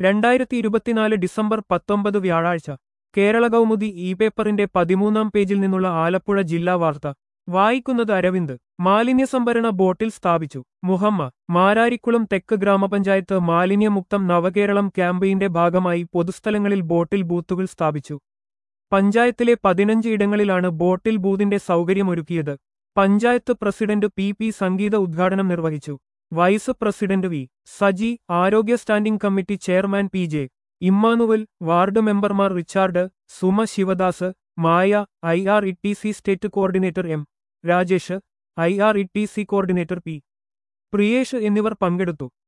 രണ്ടായിരത്തി ഇരുപത്തിനാല് ഡിസംബർ പത്തൊമ്പത് വ്യാഴാഴ്ച കേരള കൗമുദി ഇ പേപ്പറിന്റെ പതിമൂന്നാം പേജിൽ നിന്നുള്ള ആലപ്പുഴ ജില്ലാ വാർത്ത വായിക്കുന്നത് അരവിന്ദ് മാലിന്യ സംഭരണ ബോട്ടിൽ സ്ഥാപിച്ചു മുഹമ്മ മാരാരിക്കുളം തെക്ക് ഗ്രാമപഞ്ചായത്ത് മാലിന്യമുക്തം നവകേരളം ക്യാമ്പയിന്റെ ഭാഗമായി പൊതുസ്ഥലങ്ങളിൽ ബോട്ടിൽ ബൂത്തുകൾ സ്ഥാപിച്ചു പഞ്ചായത്തിലെ പതിനഞ്ച് ഇടങ്ങളിലാണ് ബോട്ടിൽ ബൂത്തിന്റെ സൗകര്യമൊരുക്കിയത് panchayat president P P Sangeetha ഉദ്ഘാടനം നിർവഹിച്ചു വൈസ് പ്രസിഡന്റ് വി സജി ആരോഗ്യ standing committee chairman P J Emmanuel ward മെമ്പർമാർ Richard Suma Sivadas Maya I R E T C state coordinator M Rajesh I R E T C coordinator P Priyesh എന്നിവർ പങ്കെടുത്തു